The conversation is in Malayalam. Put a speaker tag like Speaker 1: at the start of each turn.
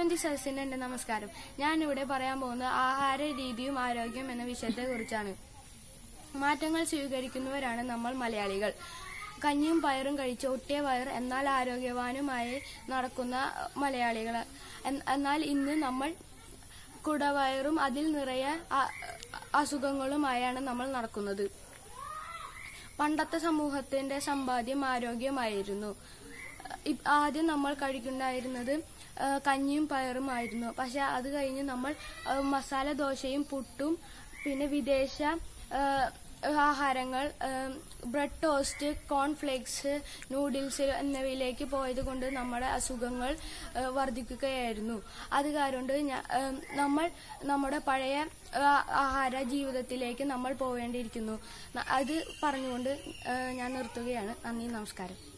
Speaker 1: മാന്തി സദസ്സിന് എന്റെ നമസ്കാരം ഞാൻ ഇവിടെ പറയാൻ പോകുന്നത് ആഹാര രീതിയും ആരോഗ്യം എന്ന വിഷയത്തെ കുറിച്ചാണ് മാറ്റങ്ങൾ സ്വീകരിക്കുന്നവരാണ് നമ്മൾ മലയാളികൾ കഞ്ഞിയും പയറും കഴിച്ച് ഒട്ടിയ വയർ എന്നാൽ ആരോഗ്യവാനുമായി നടക്കുന്ന മലയാളികൾ എൻ- എന്നാൽ ഇന്ന് നമ്മൾ കുടവയറും അതിൽ നിറയെ അ- അസുഖങ്ങളുമായാണ് നമ്മൾ നടക്കുന്നത് പണ്ടത്തെ സമൂഹത്തിന്റെ സമ്പാദ്യം ആരോഗ്യമായിരുന്നു ഇ- ആദ്യം നമ്മൾ കഴിക്കുന്നുണ്ടായിരുന്നത് ആ, കഞ്ഞിയും പയറുമായിരുന്നു പക്ഷെ അത് കഴിഞ്ഞ് നമ്മൾ ആ, മസാല ദോശയും പുട്ടും പിന്നെ വിദേശ ആ, ആഹാരങ്ങൾ ആ, ബ്രെഡ് ടോസ്റ്റ് കോൺഫ്ലേക്സ് നൂഡിൽസ് എന്നിവയിലേക്ക് പോയത് കൊണ്ട് നമ്മുടെ അസുഖങ്ങൾ ആ, വർദ്ധിക്കുകയായിരുന്നു അത് കാരണം ഞാ- ആ, നമ്മൾ നമ്മുടെ പഴയ ആ, ആഹാര ജീവിതത്തിലേക്ക് നമ്മൾ പോവേണ്ടിയിരിക്കുന്നു ന- അത് പറഞ്ഞുകൊണ്ട് ആ, ഞാൻ നിർത്തുകയാണ് നന്ദി നമസ്കാരം